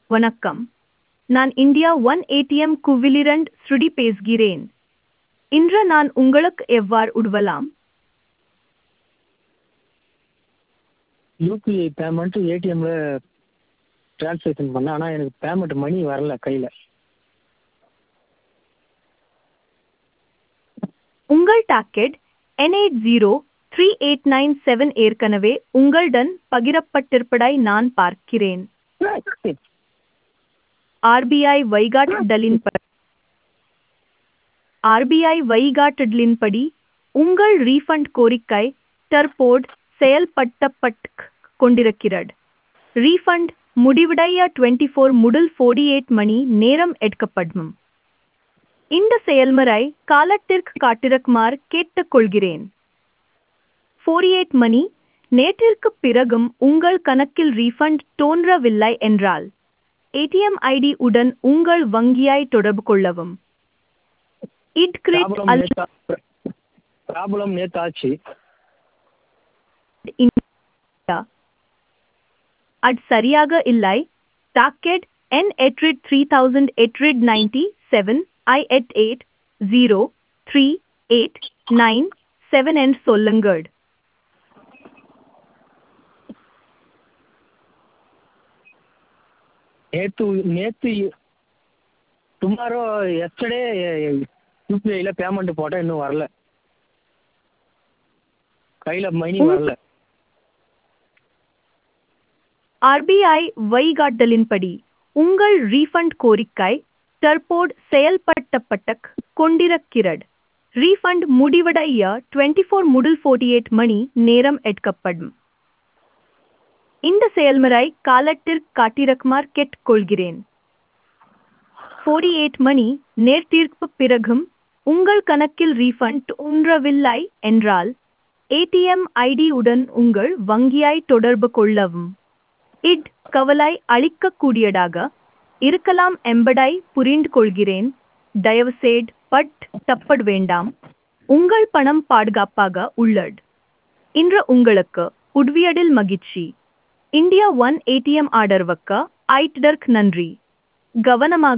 வணக்கம் நான் India one ATM குவிலிரண்ட் ஸ்ருடி பேசுகிறேன் இன்று நான் உங்களுக்கு எவ்வாறு உதவலாம் யூபிஐ பேமெண்ட்டு ஏடிஎம்மில் ட்ரான்ஸாக்ஷன் பண்ணேன் ஆனால் எனக்கு பேமெண்ட் மணி வரல கையில் உங்கள் docket N eight zero three eight nine seven ஏற்கனவே உங்களுடன் பகிரப்பட்டிருப்பதை நான் பார்க்கிறேன் ஆர்பிஐ வழிகாட்டுதலின்படி ஆர்பிஐ வழிகாட்டுதலின்படி உங்கள் ரீஃபண்ட் கோரிக்கை தற்போது செயல்படுத்தப்பட்டு கொண்டிருக்கிறது ரீஃபண்ட் முடிவடைய டுவெண்ட்டி ஃபோர் முதல் ஃபோர்டி எயிட் மணி நேரம் எடுக்கப்படும் இந்த செயல்முறை காலத்திற்கு காட்டிருக்குமாறு கேட்டுக்கொள்கிறேன் ஃபோர்டி எயிட் மணி நேற்றிற்கு பிறகும் உங்கள் கணக்கில் ரீஃபண்ட் தோன்றவில்லை என்றால் ஏடிஎம் ஐடி உடன் உங்கள் வங்கியை தொடர்பு கொள்ளவும் இட்கிரிட் ப்ராப்ளம் அல்லது நேற்று ப்ராப்ளம் நேற்று ஆச்சு இந்தியா அது சரியாக இல்லை docket N eight hundred three thousand eight hundred ninety seven ஐ எட் eight zero three eight nine seven என்று சொல்லுங்கள் நேற்று நேற்று டுமாரோ எஸ்டர்டே யூபிஐயில் பேமெண்ட் போட்டேன் இன்னும் வரல கையில் மணி வரல ஆர்பிஐ வழிகாட்டலின்படி உங்கள் ரீஃபண்ட் கோரிக்கை தற்போது செயல்படுத்தப்பட்டு கொண்டிருக்கிறது ரீஃபண்ட் முடிவடைய டுவெண்ட்டி ஃபோர் முதல் ஃபோர்ட்டி எயிட் மணி நேரம் எடுக்கப்படும் இந்த செயல்முறை காலத்திற்கு காட்டிருக்குமாறு கேட்டுக்கொள்கிறேன் ஃபோர்ட்டி எயிட் மணி நேர்த்தீர்ப்பு பிறகும் உங்கள் கணக்கில் ரீஃபண்ட் தோன்றவில்லை என்றால் ஏடிஎம் ஐடி உடன் உங்கள் வங்கியை தொடர்பு கொள்ளவும் இட் கவலை அளிக்கக்கூடியதாக இருக்கலாம் என்பதை புரிந்து கொள்கிறேன் தயவுசெய்து பட் தப்பட வேண்டாம் உங்கள் பணம் பாதுகாப்பாக உள்ளது இன்று உங்களுக்கு உதவியதில் மகிழ்ச்சி இந்தியா ஒன் ஏடிஎம் ஆர்டர்வுக்கு ஐட்டதற்கு நன்றி கவனமாக